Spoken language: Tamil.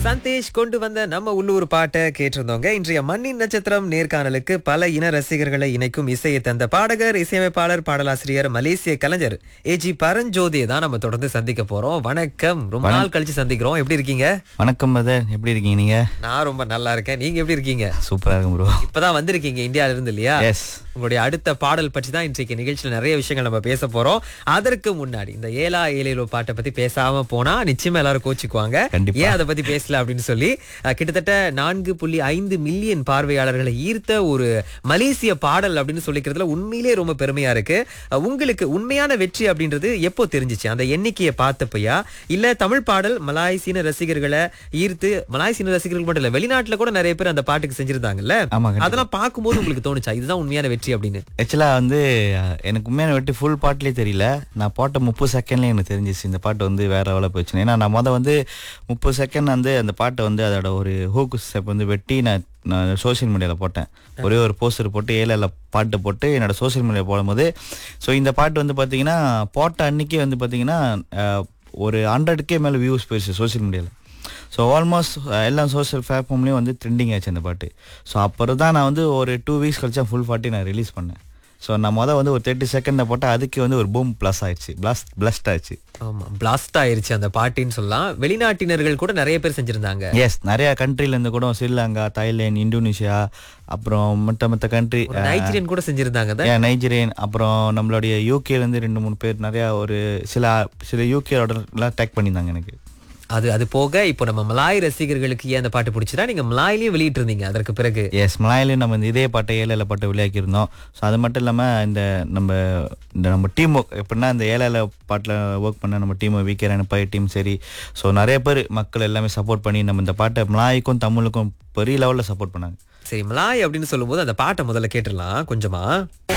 சந்தேஷ் கொண்டு வந்த நம்ம உள்ளூர் பாட்டை கேட்டிருந்தோங்க இன்றைய மண்ணின் நட்சத்திரம் நேர்காணலுக்கு பல இன ரசிகர்களை இணைக்கும் இசையை தந்த பாடகர் இசையமைப்பாளர் பாடலாசிரியர் மலேசிய கலைஞர் ஏஜி பரஞ்சோதியை தான் நம்ம தொடர்ந்து சந்திக்க போறோம் வணக்கம் ரொம்ப நாள் கழிச்சு சந்திக்கிறோம் எப்படி இருக்கீங்க வணக்கம் மதர் எப்படி இருக்கீங்க நீங்க நான் ரொம்ப நல்லா இருக்கேன் நீங்க எப்படி இருக்கீங்க சூப்பரா இருக்கும் ப்ரோ இப்பதான் வந்திருக்கீங்க இந்தியால இருந்து இல்லையா எஸ் உங்களுடைய அடுத்த பாடல் பற்றி தான் இன்றைக்கு நிகழ்ச்சியில நிறைய விஷயங்கள் நம்ம பேச போறோம் அதற்கு முன்னாடி இந்த ஏலா ஏலேலோ பாட்டை பத்தி பேசாம போனா நிச்சயமா எல்லாரும் கோச்சிக்குவாங்க கண்டிப்பா. ஏன் அதை பத்தி பேசல அப்படின்னு சொல்லி அஹ், கிட்டத்தட்ட நான்கு புள்ளி ஐந்து மில்லியன் பார்வையாளர்களை ஈர்த்த ஒரு மலேசிய பாடல் அப்படின்னு சொல்லிக்கிறதுல உண்மையிலே ரொம்ப பெருமையா இருக்கு அஹ், உங்களுக்கு உண்மையான வெற்றி அப்படின்றது எப்போ தெரிஞ்சிச்சு அந்த எண்ணிக்கையை பார்த்தப்பையா இல்ல தமிழ் பாடல் மலாய் சீன ரசிகர்களை ஈர்த்து மலாய் சீன ரசிகர்கள் மட்டும் இல்ல வெளிநாட்டுல கூட நிறைய பேர் அந்த பாட்டுக்கு செஞ்சிருந்தாங்கல்ல ஆமா கண்டிப்பா. அதெல்லாம் பார்க்கும்போது உங்களுக்கு தோணுச்சா இதுதான் உண்மையான வெற்றி அப்படின்னு ஆக்சுவலா வந்து அஹ், எனக்கு உண்மையான வெட்டி ஃபுல் பாட்லயே தெரியல நான் போட்ட முப்பது செகண்ட்லயே எனக்கு தெரிஞ்சிச்சு இந்த பாட்டு வந்து வேற லெவலில் போச்சு ஏன்னா நான் மொதல் வந்து முப்பது செகண்ட் வந்து அந்த பாட்டை வந்து அதோட ஒரு ஹூக்கு ஸ்டெப் வந்து வெட்டி நான் நான் சோஷியல் மீடியாவில் போட்டேன் ஒரே ஒரு போஸ்டர் போட்டு ஏழில் பாட்டு போட்டு என்னோட சோஷியல் மீடியா போடும்போது ஸோ இந்த பாட்டு வந்து பார்த்தீங்கன்னா போட்ட அன்னைக்கே வந்து பார்த்தீங்கன்னா அஹ், ஒரு ஹண்ட்ரடுக்கே மேலே வியூஸ் போயிடுச்சு சோஷியல் மீடியாவில் ஸோ ஆல்மோஸ்ட் எல்லா சோஷியல் பிளாட்ஃபார்ம்லேயும் வந்து ட்ரெண்டிங் ஆச்சு அந்த பாட்டு ஸோ அப்புறம் தான் நான் வந்து ஒரு டூ வீக்ஸ் கழிச்சா ஃபுல் பாட்டி நான் ரிலீஸ் பண்ணேன் ஸோ நான் மொதல் வந்து ஒரு தேர்ட்டி செகண்டில் போட்டால் அதுக்கு வந்து ஒரு பூம் ப்ளஸ் ஆயிடுச்சு பிளாஸ்ட் பிளஸ்ட் ஆயிடுச்சு ஆமா பிளாஸ்ட் ஆயிருச்சு அந்த பாட்டின்னு சொல்லலாம் வெளிநாட்டினர்கள் கூட நிறைய பேர் செஞ்சிருந்தாங்க எஸ் நிறைய கண்ட்ரிலேருந்து கூட ஸ்ரீலங்கா தாய்லாந்து இந்தோனேஷியா அப்புறம் மற்ற மற்ற கண்ட்ரி ஒரு நைஜீரியன் கூட செஞ்சிருந்தாங்க தான். நைஜீரியன் அப்புறம் நம்மளுடைய யூகேலேருந்து ரெண்டு மூணு பேர் நிறையா ஒரு சில சில யூகேயோடலாம் டேக் பண்ணியிருந்தாங்க எனக்கு அது அது போக இப்போ நம்ம மலாய் ரசிகர்களுக்கு ஏன் அந்த பாட்டு பிடிச்சதா நீங்க மலாயிலயும் வெளியிட்டு இருந்தீங்க அதற்கு பிறகு எஸ் மலாயிலையும் நம்ம இந்த இதே பாட்டை ஏழையில பாட்டை விளையாக்கியிருந்தோம் ஸோ அது மட்டும் இல்லாமல் இந்த நம்ம இந்த நம்ம டீம் ஒர்க் எப்படின்னா இந்த ஏழையில பாட்டில் ஒர்க் பண்ண நம்ம டீம் விகேரன் பை டீம் சரி ஸோ நிறைய பேர் மக்கள் எல்லாமே சப்போர்ட் பண்ணி நம்ம இந்த பாட்டை மலாய்க்கும் தமிழுக்கும் பெரிய லெவலில் சப்போர்ட் பண்ணாங்க சரி மலாய் அப்படின்னு சொல்லும்போது அந்த பாட்டை முதல்ல கேட்டுடலாம் கொஞ்சமா